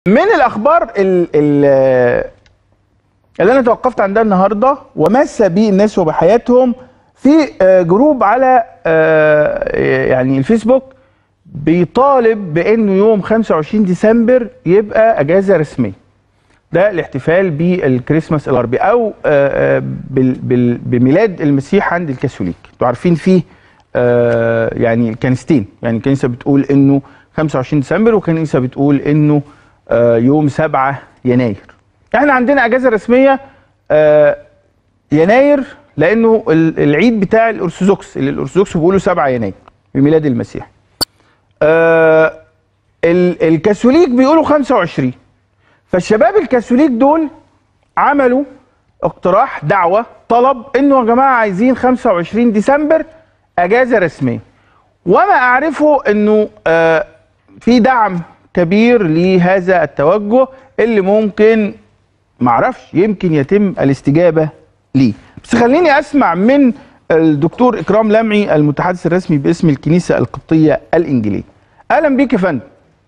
من الاخبار ال ال اللي انا توقفت عندها النهارده ومس بي الناس وبحياتهم في آه، جروب على آه، يعني الفيسبوك بيطالب بانه يوم 25 ديسمبر يبقى اجازه رسميه ده الاحتفال بالكريسماس الغربي او آه، آه، بال- بال- بميلاد المسيح عند الكاثوليك انتوا عارفين فيه آه، يعني كنيستين يعني كنيسه بتقول انه 25 ديسمبر وكنيسه بتقول انه آه، يوم 7 يناير احنا عندنا اجازه رسميه آه، يناير لانه ال- العيد بتاع الارثوذكس اللي الارثوذكس بيقولوا 7 يناير بميلاد المسيح آه، ال- الكاثوليك بيقولوا 25 فالشباب الكاثوليك دول عملوا اقتراح دعوه طلب انه يا جماعه عايزين 25 ديسمبر اجازه رسميه وما اعرفه انه آه، في دعم كبير لهذا التوجه اللي ممكن معرفش يمكن يتم الاستجابه ليه بس خليني اسمع من الدكتور اكرام لمعي المتحدث الرسمي باسم الكنيسه القبطيه الانجيليه اهلا بيك يا فندم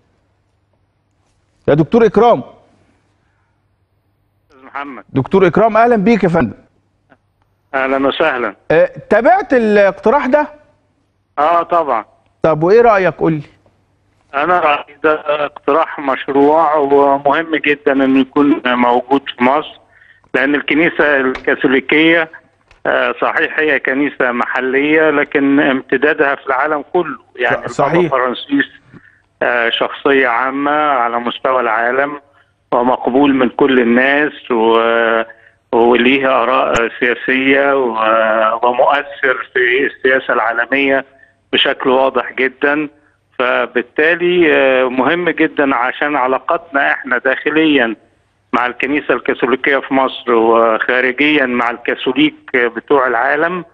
يا دكتور اكرام استاذ محمد دكتور اكرام اهلا بيك يا فندم اهلا وسهلا أه تابعت الاقتراح ده اه طبعا طب وايه رايك قول لي انا رايي ده اقتراح مشروع ومهم جدا انه يكون موجود في مصر لان الكنيسه الكاثوليكيه آه، صحيح هي كنيسه محليه لكن امتدادها في العالم كله يعني صحيح. البابا فرانسيس آه، شخصيه عامه على مستوى العالم ومقبول من كل الناس و وليه آراء سياسية و- ومؤثر في السياسة العالمية بشكل واضح جدا فبالتالي آه، مهم جدا عشان علاقتنا احنا داخليا مع الكنيسة الكاثوليكية في مصر وخارجيا مع الكاثوليك بتوع العالم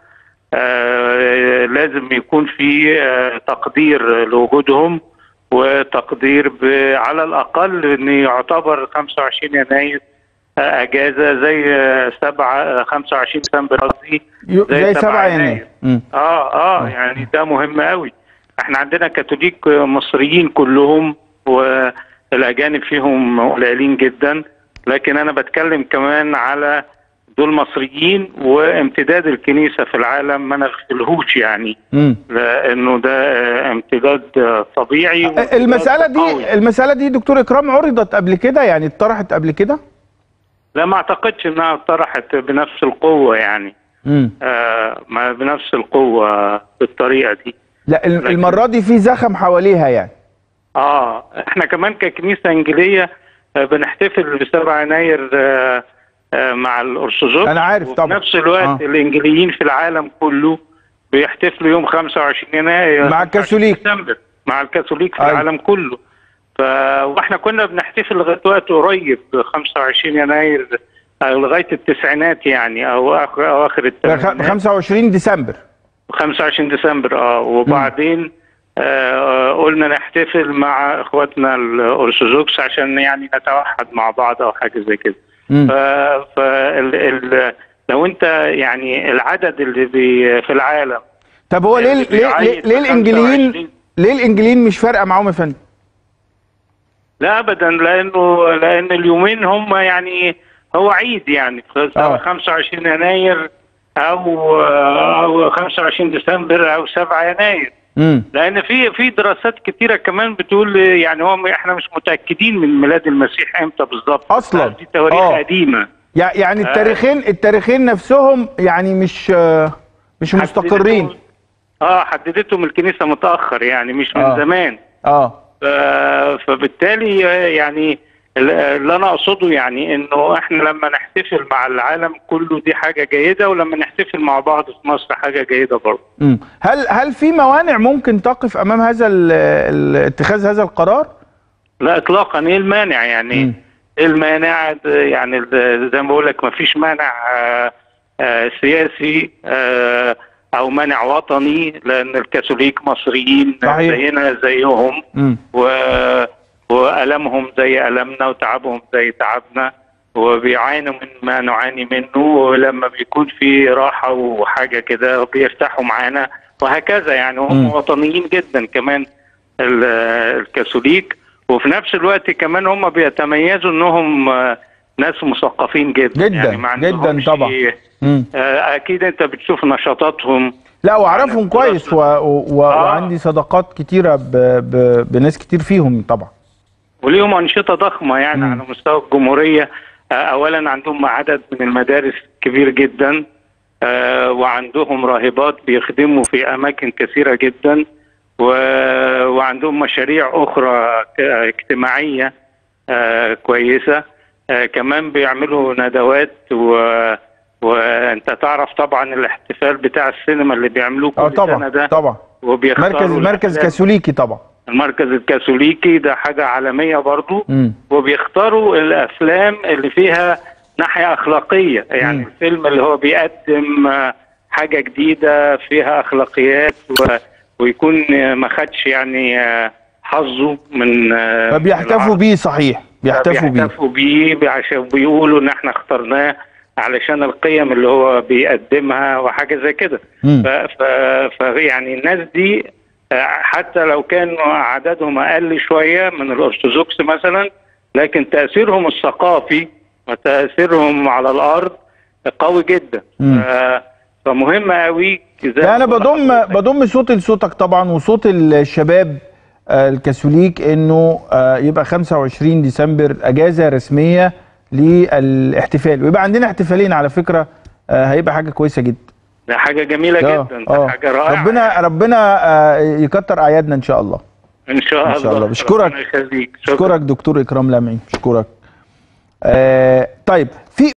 آه، لازم يكون في آه، تقدير لوجودهم وتقدير ب- على الأقل أن يعتبر 25 يناير آه، أجازة زي آه، 7 25 ديسمبر قصدي يو- زي 7 يناير مم. اه اه يعني ده مهم قوي احنا عندنا كاثوليك مصريين كلهم والاجانب فيهم قليلين جدا لكن انا بتكلم كمان على دول مصريين وامتداد الكنيسه في العالم ما نغفلهوش يعني مم. لانه ده آه، امتداد آه، طبيعي وامتداد المساله قوي. دي المساله دي دكتور اكرام عرضت قبل كده يعني اتطرحت قبل كده لا ما اعتقدش انها طرحت بنفس القوه يعني مم. آه ما بنفس القوه بالطريقه دي لا ال- لكن- المره دي في زخم حواليها يعني اه احنا كمان ككنيسه انجيليه آه، بنحتفل ب 7 يناير آه، آه، مع الارثوذكس أنا عارف وفي طبعا. نفس الوقت آه. آه. الانجيليين في العالم كله بيحتفلوا يوم 25 يناير مع 25 الكاثوليك. ديسمبر مع الكاثوليك في أيوة. العالم كله ف... واحنا كنا بنحتفل لغايه وقت قريب 25 يناير آه، لغايه التسعينات يعني او اخر اواخر ده خ- الثمانينات 25 ديسمبر 25 ديسمبر اه وبعدين آه قلنا نحتفل مع اخواتنا الارثوذكس عشان يعني نتوحد مع بعض او حاجه زي كده مم. ف فال ال لو انت يعني العدد اللي بي في العالم طب هو ليه اللي ليه ليه, بيعيد ليه الانجليين 25 ليه الانجليين مش فارقه معاهم يا فندم لا ابدا لانه لان اليومين هم يعني هو عيد يعني آه. سواء 25 يناير او او 25 ديسمبر او 7 يناير امم لان في في دراسات كتيره كمان بتقول يعني هو احنا مش متاكدين من ميلاد المسيح امتى بالظبط أصلاً. دي تواريخ آه. قديمه يعني التاريخين التاريخين نفسهم يعني مش آه، مش مستقرين حددتهم- اه حددتهم الكنيسه متاخر يعني مش من آه. زمان اه ف- فبالتالي آه، يعني ال- اللي انا اقصده يعني انه احنا لما نحتفل مع العالم كله دي حاجه جيده ولما نحتفل مع بعض في مصر حاجه جيده برضه مم. هل هل في موانع ممكن تقف امام هذا ال- ال- اتخاذ هذا القرار؟ لا اطلاقا ايه المانع يعني مم. ايه المانع ده يعني ال- زي ما بقول لك ما فيش مانع آه، آه، سياسي آه، او مانع وطني لان الكاثوليك مصريين صحيح. زينا زيهم مم. و... والامهم زي المنا وتعبهم زي تعبنا وبيعانوا من ما نعاني منه ولما بيكون في راحه وحاجه كده بيرتاحوا معانا وهكذا يعني هم مم. وطنيين جدا كمان ال- الكاثوليك وفي نفس الوقت كمان هم بيتميزوا انهم آه، ناس مثقفين جدا جدا، ما جدا عندهمش- طبعا. مم. آه، اكيد انت بتشوف نشاطاتهم لا واعرفهم كويس و... و... و... آه. وعندي صداقات كتيره ب... ب... بناس كتير فيهم طبعا وليهم أنشطة ضخمة يعني مم. على مستوى الجمهورية آه، أولا عندهم عدد من المدارس كبير جدا آه، وعندهم راهبات بيخدموا في أماكن كثيرة جدا و- وعندهم مشاريع أخرى ك- اجتماعية آه، كويسة آه، كمان بيعملوا ندوات و وانت تعرف طبعا الاحتفال بتاع السينما اللي بيعملوه اه كل سنه طبعا ده طبعا وبيختاروا مركز مركز الأفلام. كاثوليكي طبعا المركز الكاثوليكي ده حاجه عالميه برضو مم. وبيختاروا الافلام اللي فيها ناحيه اخلاقيه يعني مم. الفيلم اللي هو بيقدم آه، حاجه جديده فيها اخلاقيات و... ويكون آه، ما خدش يعني آه، حظه من آه، فبيحتفوا العرض. بيه صحيح بيحتفوا بيه بيحتفوا بيه عشان بيقولوا ان احنا اخترناه علشان القيم اللي هو بيقدمها وحاجه زي كده مم. ف... ف... ف يعني الناس دي آه، حتى لو كانوا عددهم اقل شويه من الارثوذكس مثلا لكن تاثيرهم الثقافي وتاثيرهم على الارض قوي جدا مم. ف... فمهم قوي زي لا انا ما بقول بضم لحضرتك. بضم صوتي لصوتك طبعا وصوت الشباب آه، الكاثوليك انه آه، يبقى 25 ديسمبر اجازه رسميه للاحتفال ويبقى عندنا احتفالين على فكره آه، هيبقى حاجه كويسه جدا ده حاجه جميله آه، جدا آه. ده حاجه رائعه ربنا ربنا آه، يكتر اعيادنا ان شاء الله ان شاء الله إن شاء الله. بشكرك. ربنا يخليك شكرا اشكرك دكتور اكرام لمعي اشكرك آه طيب في